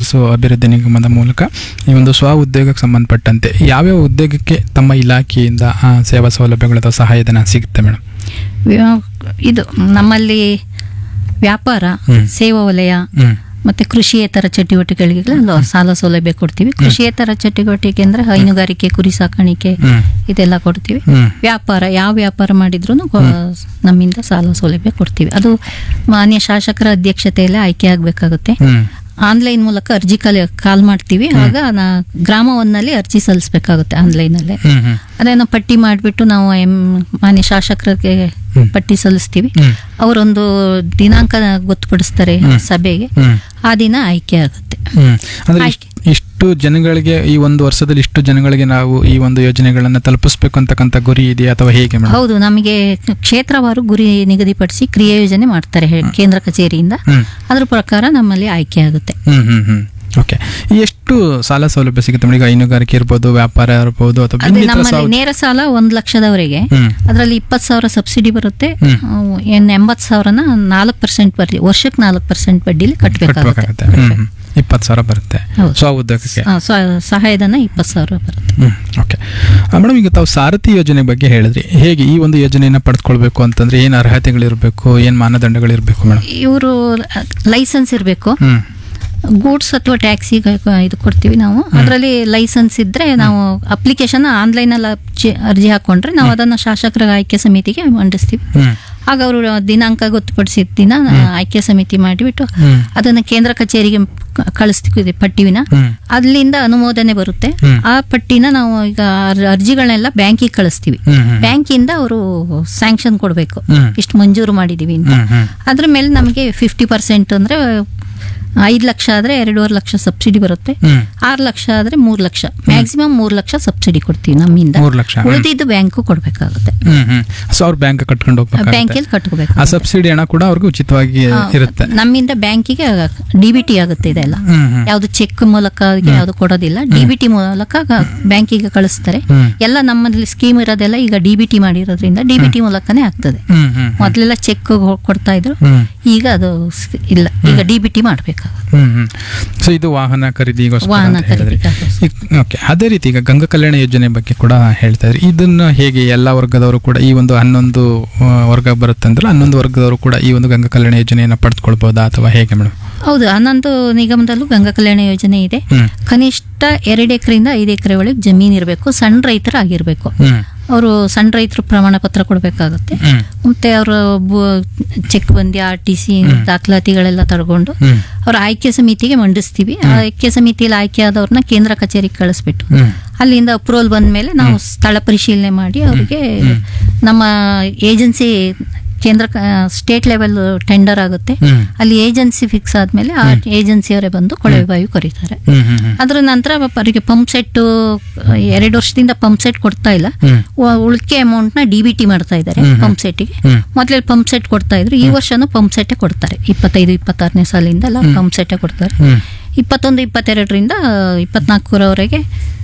ಯಶಸ್ಸು ಅಭಿವೃದ್ಧಿ ನಿಗಮದ ಮೂಲಕ ಈ ಒಂದು ಸ್ವ ಉದ್ಯೋಗಕ್ಕೆ ಸಂಬಂಧಪಟ್ಟಂತೆ ಯಾವ್ಯಾವ ಉದ್ಯೋಗಕ್ಕೆ ತಮ್ಮ ಇಲಾಖೆಯಿಂದ ಆ, ಸೇವಾ ಸೌಲಭ್ಯಗಳ ಅಥವಾ ಸಹಾಯಧನ ಸಿಗುತ್ತೆ ಮೇಡಮ್ ವ್ಯಾ- ಇದು ನಮ್ಮಲ್ಲಿ ವ್ಯಾಪಾರ ಹ್ಮ್. ಸೇವಾ ವಲಯ ಹ್ಮ್ ಮತ್ತೆ ಕೃಷಿಯೇತರ ಚಟುವಟಿಕೆಗಳಿಗೆಲ್ಲ ಸಾಲ ಸೌಲಭ್ಯ ಕೊಡ್ತೀವಿ ಕೃಷಿಯೇತರ ಚಟುವಟಿಕೆ ಅಂದ್ರೆ ಹೈನುಗಾರಿಕೆ ಕುರಿ ಸಾಕಾಣಿಕೆ ಹ್ಮ್ ಇದೆಲ್ಲ ಕೊಡ್ತೀವಿ ಹ್ಮ್ ವ್ಯಾಪಾರ ಯಾವ ವ್ಯಾಪಾರ ಮಾಡಿದ್ರು ನಮ್ಮಿಂದ ಸಾಲ ಸೌಲಭ್ಯ ಕೊಡ್ತೀವಿ ಅದು ಮಾನ್ಯ ಶಾಸಕರ ಅಧ್ಯಕ್ಷತೆಯಲ್ಲೇ ಆಯ್ಕೆ ಆಗಬೇಕಾಗುತ್ತೆ ಹ್ಮ್ ಆನ್ಲೈನ್ ಮೂಲಕ ಅರ್ಜಿ ಕಾಲ್ ಕಾಲ್ ಮಾಡ್ತೀವಿ ಆಗ ನಾ ಗ್ರಾಮ ಒಂದಲ್ಲಿ ಅರ್ಜಿ ಸಲ್ಲಿಸಬೇಕಾಗುತ್ತೆ ಆನ್ಲೈನಲ್ಲೇ ಹ್ಮ್ ಹ್ಮ್ ಅದೇನೋ ಪಟ್ಟಿ ಮಾಡಿಬಿಟ್ಟು ನಾವು ಎಂ ಮಾನ್ಯ ಶಾಸಕರಿಗೆ ಹ್ಮ್. ಪಟ್ಟಿ ಸಲ್ಲಿಸ್ತೀವಿ ಹ್ಮ್ ಅವರೊಂದು ದಿನಾಂಕ ಗೊತ್ತುಪಡಿಸ್ತಾರೆ ಹ್ಮ್. ಸಭೆಗೆ ಹ್ಮ್ ಆ ದಿನ ಆಯ್ಕೆ ಆಗುತ್ತೆ ಹ್ಮ್ ಅಂದ್ರೆ ಆಯ್ಕೆ. ಇಷ್ಟ್- ಇಷ್ಟು ಜನಗಳಿಗೆ ಈ ಒಂದು ವರ್ಷದಲ್ಲಿ ಇಷ್ಟು ಜನಗಳಿಗೆ ನಾವು ಈ ಒಂದು ಯೋಜನೆಗಳನ್ನ ತಲುಪಿಸ್ಬೇಕು ಅಂತಕ್ಕಂಥ ಗುರಿ ಇದೆಯಾ ಅಥವಾ ಹೇಗೆ ಮೇಡಮ್ ಹೌದು ನಮಗೆ ಕ್ಷೇತ್ರವಾರು ಗುರಿ ನಿಗದಿಪಡಿಸಿ ಕ್ರಿಯಾ ಯೋಜನೆ ಮಾಡ್ತಾರೆ ಹೇ- ಕೇಂದ್ರ ಕಚೇರಿಯಿಂದ ಹ್ಮ್ ಅದ್ರ ಪ್ರಕಾರ ನಮ್ಮಲ್ಲಿ ಆಯ್ಕೆ ಆಗುತ್ತೆ ಹ್ಮ್ ಹ್ಮ್ ಹ್ಮ್ ಓಕೆ ಎಷ್ಟು ಸಾಲ ಸೌಲಭ್ಯ ಸಿಗುತ್ತೆ ಮೇಡಮ್ ಈಗ ಹೈನುಗಾರಿಕೆ ಇರ್ಬೋದು ವ್ಯಾಪಾರ ಇರ್ಬೋದು ಅಥವಾ ಅದೇ ಇನ್ನಿತರ ನಮ್ಮಲ್ಲಿ ಸಾಲ ನೇರ ಸಾಲ ಒಂದ್ ಲಕ್ಷದವರೆಗೆ ಹ್ಮ್ ಅದರಲ್ಲಿ ಇಪ್ಪತ್ತು ಸಾವಿರ ಸಬ್ಸಿಡಿ ಬರುತ್ತೆ ಹ್ಮ್. ಅವು ಏನ್ ಎಂಬತ್ತು ಸಾವಿರನ ನಾಲ್ಕು ಪರ್ಸೆಂಟ್ ಬಡ್ಡಿ ವರ್ಷಕ್ಕೆ ನಾಲ್ಕು ಪರ್ಸೆಂಟ್ ಬಡ್ಡಿಲಿ ಕಟ್ಟಬೇಕಾಗುತ್ತೆ ಕಟ್ಬೇಕಾಗತ್ತೆ ಹ್ಮ್ ಹ್ಮ್ ಇಪ್ಪತ್ತು ಸಾವಿರ ಬರುತ್ತೆ ಹೌದು. ಸ್ವ ಉದ್ಯೋಗಕ್ಕೆ ಆ, ಸ್ವ- ಸಹಾಯಧನ ಇಪ್ಪತ್ತು ಸಾವಿರ ಬರುತ್ತೆ ಹ್ಮ್ ಓಕೆ ಮೇಡಮ್ ಈಗ ತಾವು ಸಾರಥಿ ಯೋಜನೆ ಬಗ್ಗೆ ಹೇಳಿದ್ರಿ ಹೇಗೆ ಈ ಒಂದು ಯೋಜನೆಯನ್ನ ಪಡೆದುಕೊಳ್ಬೇಕು ಅಂತಂದ್ರೆ ಏನು ಅರ್ಹತೆಗಳಿರಬೇಕು ಏನು ಮಾನದಂಡಗಳಿರಬೇಕು ಮೇಡಮ್ ಇವರು ಲೈಸೆನ್ಸ್ ಇರಬೇಕು ಹ್ಮ್ ಗೂಡ್ಸ್ ಅಥವಾ ಟ್ಯಾಕ್ಸಿಗೆ ಇದು ಕೊಡ್ತೀವಿ ನಾವು ಅದರಲ್ಲಿ ಲೈಸೆನ್ಸ್ ಇದ್ರೆ ನಾವು ಅಪ್ಲಿಕೇಶನ್ ಆನ್ಲೈನಲ್ಲಿ ಅರ್ಜಿ ಹಾಕೊಂಡ್ರೆ ನಾವು ಅದನ್ನ ಶಾಸಕರ ಆಯ್ಕೆ ಸಮಿತಿಗೆ ಮಂಡಿಸ್ತೀವಿ ಹ್ಮ್ ಆಗ ಅವರು ದಿನಾಂಕ ಗೊತ್ತುಪಡಿಸಿದ ದಿನ ಆಯ್ಕೆ ಸಮಿತಿ ಮಾಡಿಬಿಟ್ಟು ಹ್ಮ್ ಅದನ್ನ ಕೇಂದ್ರ ಕಚೇರಿಗೆ ಕ- ಕಳಿಸ್ತೀವಿ ಪಟ್ಟಿವಿನ ಹ್ಮ್ ಅಲ್ಲಿಂದ ಅನುಮೋದನೆ ಬರುತ್ತೆ ಹ್ಮ್. ಆ ಪಟ್ಟಿನ ನಾವು ಈಗ ಅರ್- ಅರ್ಜಿಗಳನ್ನೆಲ್ಲ ಬ್ಯಾಂಕಿಗೆ ಕಳಿಸ್ತೀವಿ ಹ್ಮ್ ಹ್ಮ್ ಬ್ಯಾಂಕಿಂದ ಅವರು ಸ್ಯಾಂಕ್ಷನ್ ಕೊಡಬೇಕು ಹ್ಮ್. ಇಷ್ಟು ಮಂಜೂರು ಮಾಡಿದೀವಿ ಅಂತ ಹ್ಮ್ ಹ್ಮ್ ಅದ್ರ ಮೇಲೆ ನಮಗೆ ಫಿಫ್ಟಿ ಪರ್ಸೆಂಟ್ ಅಂದ್ರೆ ಐದು ಲಕ್ಷ ಆದ್ರೆ ಎರಡೂವರೆ ಲಕ್ಷ ಸಬ್ಸಿಡಿ ಬರುತ್ತೆ ಹ್ಮ್ ಆರು ಲಕ್ಷ ಆದ್ರೆ ಮೂರು ಲಕ್ಷ ಮ್ಯಾಕ್ಸಿಮಮ್ ಮೂರು ಲಕ್ಷ ಸಬ್ಸಿಡಿ ಕೊಡ್ತೀವಿ ನಮ್ಮಿಂದ ಮೂರು ಲಕ್ಷ ಹ್ಮ್. ಉಳಿದಿದ್ದು ಬ್ಯಾಂಕು ಕೊಡ್ಬೇಕಾಗುತ್ತೆ ಹ್ಮ್ ಹ್ಮ್ ಸೊ ಅವ್ರ ಬ್ಯಾಂಕ್ ಕಟ್ಕೊಂಡು ಹೋಗ್ಬೇಕಾಗುತ್ತೆ ಬ್ಯಾಂಕಿಗೆ ಕಟ್ಕೋಬೇಕು ಆ ಸಬ್ಸಿಡಿ ಹಣ ಕೂಡ ಅವ್ರಿಗೆ ಉಚಿತವಾಗಿ ಇರುತ್ತೆ ನಮ್ಮಿಂದ ಬ್ಯಾಂಕಿಗೆ ಡಿ ಬಿ ಟಿ ಆಗುತ್ತೆ ಇದೆಲ್ಲ ಹ್ಮ್ ಹ್ಮ್ ಯಾವ್ದು ಚೆಕ್ ಮೂಲಕ ಯಾವ್ದು ಕೊಡೋದಿಲ್ಲ ಡಿ ಬಿ ಟಿ ಮೂಲಕ ಬ್ಯಾಂಕಿಗೆ ಕಳಿಸ್ತಾರೆ ಹ್ಮ್ ಎಲ್ಲ ನಮ್ಮಲ್ಲಿ ಸ್ಕೀಮ್ ಇರೋದೆಲ್ಲ ಈಗ ಡಿ ಬಿ ಟಿ ಮಾಡಿರೋದ್ರಿಂದ ಡಿ ಬಿ ಟಿ ಮೂಲಕನೇ ಆಗ್ತದೆ ಹ್ಮ್ ಹ್ಮ್ ಮೊದಲೆಲ್ಲ ಚೆಕ್ ಕೊಡ್ತಾ ಇದ್ರು ಹ್ಮ್ ಈಗ ಅದು ಸ್- ಇಲ್ಲ ಈಗ ಡಿ ಬಿ ಟಿ ಮಾಡ್ಬೇಕಾಗುತ್ತೆ ಹ್ಮ್ ಹ್ಮ್ ಸೊ ಇದು ವಾಹನ ಖರೀದಿಗೋಸ್ಕರ ವಾಹನ ಅಂತ ಹೇಳಿದ್ರಿ ಖರೀದಿಗೋಸ್ಕರ. ಓಕೆ ಅದೇ ರೀತಿ ಈಗ ಗಂಗಾ ಕಲ್ಯಾಣ ಯೋಜನೆ ಬಗ್ಗೆ ಕೂಡ ಹೇಳ್ತಾ ಇದ್ರಿ ಇದನ್ನ ಹೇಗೆ ಎಲ್ಲ ವರ್ಗದವರು ಕೂಡ ಈ ಒಂದು ಹನ್ನೊಂದು ಆ, ವರ್ಗ ಬರುತ್ತೆ ಅಂದ್ರೆ ಹನ್ನೊಂದು ವರ್ಗದವರು ಕೂಡ ಈ ಒಂದು ಗಂಗಾ ಕಲ್ಯಾಣ ಯೋಜನೆಯನ್ನ ಪಡೆದುಕೊಳ್ಬಹುದಾ ಅಥವಾ ಹೇಗೆ ಮೇಡಮ್ ಹೌದು ಹನ್ನೊಂದು ನಿಗಮದಲ್ಲೂ ಗಂಗಾ ಕಲ್ಯಾಣ ಯೋಜನೆ ಇದೆ ಹ್ಮ್ ಕನಿಷ್ಠ ಎರಡು ಎಕರೆಯಿಂದ ಐದು ಎಕರೆ ಒಳಗೆ ಜಮೀನು ಇರಬೇಕು ಸಣ್ಣ ರೈತರಾಗಿರ್ಬೇಕು ಹ್ಮ್ ಅವರು ಸಣ್ಣ ರೈತರು ಪ್ರಮಾಣ ಪತ್ರ ಕೊಡಬೇಕಾಗುತ್ತೆ ಹ್ಮ್ ಮತ್ತೆ ಅವರ ಚೆಕ್ ಬಂದಿ ಆರ್ ಟಿ ಸಿ ದಾಖಲಾತಿಗಳೆಲ್ಲ ತಗೊಂಡು ಹ್ಮ್ ಅವ್ರ ಆಯ್ಕೆ ಸಮಿತಿಗೆ ಮಂಡಿಸ್ತೀವಿ ಆ ಆಯ್ಕೆ ಸಮಿತಿಯಲ್ಲಿ ಆಯ್ಕೆ ಆದವ್ರನ್ನ ಕೇಂದ್ರ ಕಚೇರಿಗೆ ಕಳಿಸ್ಬಿಟ್ಟು ಹ್ಮ್ ಅಲ್ಲಿಂದ ಅಪ್ರೂವಲ್ ಬಂದ ಮೇಲೆ ನಾವು ಸ್ಥಳ ಪರಿಶೀಲನೆ ಮಾಡಿ ಅವರಿಗೆ ನಮ್ಮ ಏಜೆನ್ಸಿ ಕೇಂದ್ರ ಸ್ಟೇಟ್ ಲೆವೆಲ್ ಟೆಂಡರ್ ಆಗುತ್ತೆ ಹ್ಮ್ ಅಲ್ಲಿ ಏಜೆನ್ಸಿ ಫಿಕ್ಸ್ ಆದ್ಮೇಲೆ ಆ ಏಜೆನ್ಸಿಯವರೇ ಬಂದು ಕೊಳವೆ ಬಾವಿ ಕೊರೀತಾರೆ ಹ್ಮ್ ಹ್ಮ್ ಹ್ಮ್ ಅದ್ರ ನಂತರ ಅವರಿಗೆ ಪಂಪ್ ಸೆಟ್ ಎರಡು ವರ್ಷದಿಂದ ಪಂಪ್ ಸೆಟ್ ಕೊಡ್ತಾ ಇಲ್ಲ ಹ್ಮ್ ಉ- ಉಳಿಕೆ ಅಮೌಂಟ್ ನ ಡಿ ಬಿ ಟಿ ಮಾಡ್ತಾ ಇದ್ದಾರೆ ಹ್ಮ್ ಹ್ಮ್. ಪಂಪ್ ಸೆಟ್ಗೆ ಹ್ಮ್ ಮೊದಲೇ ಪಂಪ್ ಸೆಟ್ ಕೊಡ್ತಾ ಇದ್ರು ಈ ವರ್ಷನೂ ಪಂಪ್ ಸೆಟ್ಟೇ ಕೊಡ್ತಾರೆ ಇಪ್ಪತ್ತೈದು ಇಪ್ಪತ್ತಾರನೇ ಸಾಲಿಂದ ಎಲ್ಲ ಪಂಪ್ ಸೆಟ್ಟೇ ಕೊಡ್ತಾರೆ ಹ್ಮ್ ಇಪ್ಪತ್ತೊಂದು ಇಪ್ಪತ್ತೆರಡರಿಂದ ಇಪ್ಪತ್ನಾಲ್ಕರವರೆಗೆ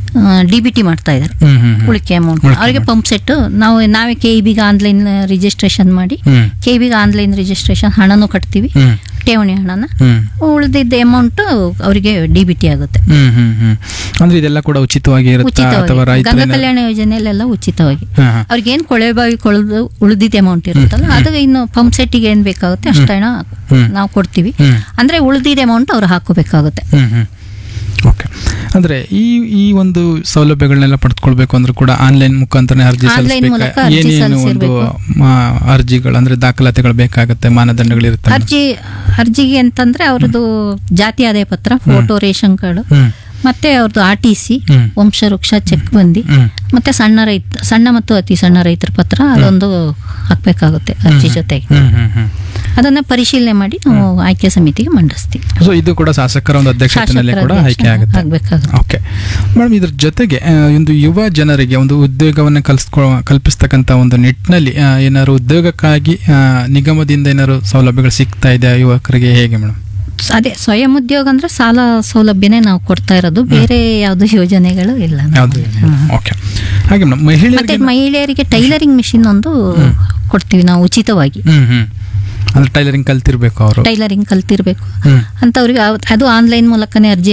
ಡಿ ಬಿ ಟಿ ಮಾಡ್ತಾ ಇದ್ದಾರೆ ಹ್ಮ್ ಹ್ಮ್ ಹ್ಮ್ ಉಳಿಕೆ ಅಮೌಂಟ್ ಉಳಿಕೆ ಅವರಿಗೆ ಪಂಪ್ ಸೆಟ್ ನಾವು ನಾವೇ ಕೆ ಬಿಗೆ ಆನ್ಲೈನ್ ರಿಜಿಸ್ಟ್ರೇಷನ್ ಮಾಡಿ ಹ್ಮ್ ಕೆ ಬಿಗೆ ಆನ್ಲೈನ್ ರಿಜಿಸ್ಟ್ರೇಷನ್ ಹಣನೂ ಕಟ್ತೀವಿ ಹ್ಮ್ ಠೇವಣಿ ಹಣನ ಹ್ಮ್ ಉಳಿದಿದ್ದ ಅಮೌಂಟ್ ಅವರಿಗೆ ಡಿ ಬಿ ಟಿ ಆಗುತ್ತೆ ಹ್ಮ್ ಹ್ಮ್ ಹ್ಮ್ ಅಂದ್ರೆ ಇದೆಲ್ಲ ಕೂಡ ಉಚಿತವಾಗಿ ಇರುತ್ತಾ ಅಥವಾ ಉಚಿತವಾಗಿ ಗಂಗಾ ರೈತರ ಕಲ್ಯಾಣ ಯೋಜನೆಯಲ್ಲೆಲ್ಲ ಉಚಿತವಾಗಿ ಹಾ ಹಾ ಅವ್ರಿಗೆ ಏನ್ ಕೊಳವೆ ಬಾವಿ ಕೊಳದು ಉಳಿದಿದ್ದ ಅಮೌಂಟ್ ಇರುತ್ತಲ್ಲ ಅದು ಇನ್ನು ಪಂಪ್ ಸೆಟ್ಟಿಗೆ ಏನ್ ಬೇಕಾಗುತ್ತೆ ಅಷ್ಟು ಹಣ ಹ್ಮ್. ನಾವು ಕೊಡ್ತೀವಿ ಹ್ಮ್ ಅಂದ್ರೆ ಉಳಿದಿದ್ದ ಅಮೌಂಟ್ ಅವ್ರು ಹಾಕೋಬೇಕಾಗುತ್ತೆ ಹ್ಮ್ ಹ್ಮ್ ಓಕೆ ಅಂದ್ರೆ ಈ ಈ ಒಂದು ಸೌಲಭ್ಯಗಳನ್ನೆಲ್ಲ ಪಡೆದುಕೊಳ್ಬೇಕು ಅಂದ್ರೆ ಕೂಡ ಆನ್ಲೈನ್ ಮುಖಾಂತರನೇ ಅರ್ಜಿ Online ಮೂಲಕ ಸಲ್ಲಿಸಬೇಕಾ ಅರ್ಜಿ ಏನೇನು ಒಂದು ಸಲ್ಲಿಸಿರ್ಬೇಕು. ಮಾ- ಅರ್ಜಿಗಳು ಅಂದ್ರೆ ದಾಖಲಾತಿಗಳು ಬೇಕಾಗುತ್ತೆ ಮಾನದಂಡಗಳಿರುತ್ತೆ ಅರ್ಜಿ ಅರ್ಜಿಗೆ ಅಂತಂದ್ರೆ ಅವ್ರದ್ದು ಜಾತಿ ಆದಾಯ ಪತ್ರ ಫೋಟೋ ರೇಷನ್ ಕಾರ್ಡ್ ಹ್ಮ್ ಮತ್ತೆ ಅವ್ರದ್ದು ಆರ್ ಟಿ ಸಿ ಹ್ಮ್. ವಂಶವೃಕ್ಷ ಚೆಕ್ ಬಂದಿ ಹ್ಮ್ ಮತ್ತೆ ಸಣ್ಣ ರೈತ ಸಣ್ಣ ಮತ್ತು ಅತಿ ಸಣ್ಣ ರೈತರ ಪತ್ರ ಅದೊಂದು ಹಾಕ್ಬೇಕಾಗುತ್ತೆ ಅರ್ಜಿ ಜೊತೆಗೆ ಹ್ಮ್ ಹ್ಮ್ ಹ್ಮ್ ಅದನ್ನ ಪರಿಶೀಲನೆ ಮಾಡಿ ನಾವು ಆಯ್ಕೆ ಸಮಿತಿಗೆ ಮಂಡಿಸ್ತೀವಿ ಸೊ ಇದು ಕೂಡ ಶಾಸಕರ ಒಂದು ಅಧ್ಯಕ್ಷತೆಯಲ್ಲಿ ಶಾಸಕರ ಕೂಡ ಆಯ್ಕೆ ಅಧ್ಯಕ್ಷ ಆಗುತ್ತೆ ಆಗ್ಬೇಕಾಗುತ್ತೆ ಓಕೆ ಮೇಡಮ್ ಇದ್ರ ಜೊತೆಗೆ ಆ, ಒಂದು ಯುವ ಜನರಿಗೆ ಒಂದು ಉದ್ಯೋಗವನ್ನು ಕಲ್ಸ್ಕೊ ಕಲ್ಪಿಸ್ತಕ್ಕಂಥ ಒಂದು ನಿಟ್ಟಿನಲ್ಲಿ ಆ, ಏನಾದ್ರು ಉದ್ಯೋಗಕ್ಕಾಗಿ ಆ, ನಿಗಮದಿಂದ ಏನಾದ್ರು ಸೌಲಭ್ಯಗಳು ಸಿಗ್ತಾ ಇದೆ ಯುವಕರಿಗೆ ಹೇಗೆ ಮೇಡಮ್ ಅದೇ ಸ್ವಯಂ ಉದ್ಯೋಗ ಅಂದ್ರೆ ಸಾಲ ಸೌಲಭ್ಯನೇ ನಾವು ಕೊಡ್ತಾ ಇರೋದು ಬೇರೆ ಯಾವ್ದು ಯೋಜನೆಗಳು ಇಲ್ಲ ನಮ್ಮಲ್ಲಿ. ಯಾವುದು ಓಕೆ ಹಾಗೆ ಮೇಡಮ್ ಮತ್ತೆ ಮಹಿಳೆಯರಿಗೆ ಮಹಿಳೆಯರಿಗೆ ಟೈಲರಿಂಗ್ ಮಿಷಿನ್ ಒಂದು ಕೊಡ್ತೀವಿ ನಾವು ಉಚಿತವಾಗಿ ಹ್ಮ್ ಹ್ಮ್ ಅಂದ್ರೆ ಟೈಲರಿಂಗ್ ಕಲ್ತಿರ್ಬೇಕು ಅವರು ಟೈಲರಿಂಗ್ ಕಲ್ತಿರ್ಬೇಕು ಹ್ಮ್ ಅಂತವ್ರಿಗೆ ಅವ್- ಅದು ಆನ್ಲೈನ್ ಮೂಲಕನೇ ಅರ್ಜಿ